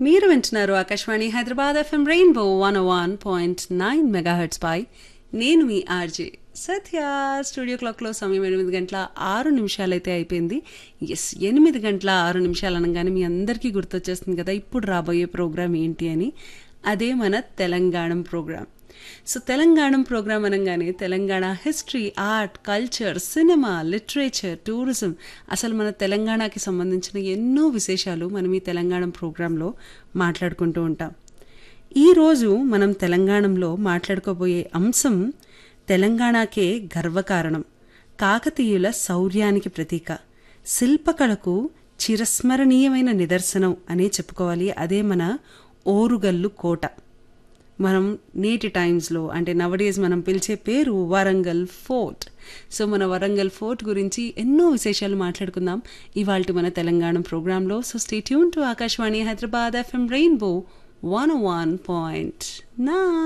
మీరు వింటున్నారు Akashvani Hyderabad FM rainbow one one point nine megahertz పై నేను మీ ఆర్జే సత్య స్టూడియో క్లాక్లో సమయం ఎనిమిది గంటల ఆరు నిమిషాలైతే అయిపోయింది ఎస్ ఎనిమిది గంటల ఆరు నిమిషాలు అనగానే మీ అందరికీ గుర్తొచ్చేస్తుంది కదా ఇప్పుడు రాబోయే ప్రోగ్రామ్ ఏంటి అని అదే మన Telangana program so Telangana program అనగానే Telangana history art culture cinema literature tourism అసలు మన తెలంగాణకి సంబంధించిన ఎన్నో విశేషాలు మనం ఈ తెలంగాణ ప్రోగ్రాంలో మాట్లాడుకుంటూ ఉంటాం ఈరోజు మనం తెలంగాణలో మాట్లాడుకోబోయే అంశం తెలంగాణకే గర్వకారణం కాకతీయుల శౌర్యానికి ప్రతీక శిల్పకళకు చిరస్మరణీయమైన నిదర్శనం అనే చెప్పుకోవాలి అదే మన ఓరుగల్లు కోట మనం నేటి టైమ్స్లో అంటే నవడేస్ మనం పిలిచే పేరు వరంగల్ ఫోర్ట్ సో మన వరంగల్ ఫోర్ట్ గురించి ఎన్నో విశేషాలు మాట్లాడుకుందాం ఇవాళ మన తెలంగాణ ప్రోగ్రాంలో so stay tune to Akashvani Hyderabad FM rainbow one one point నా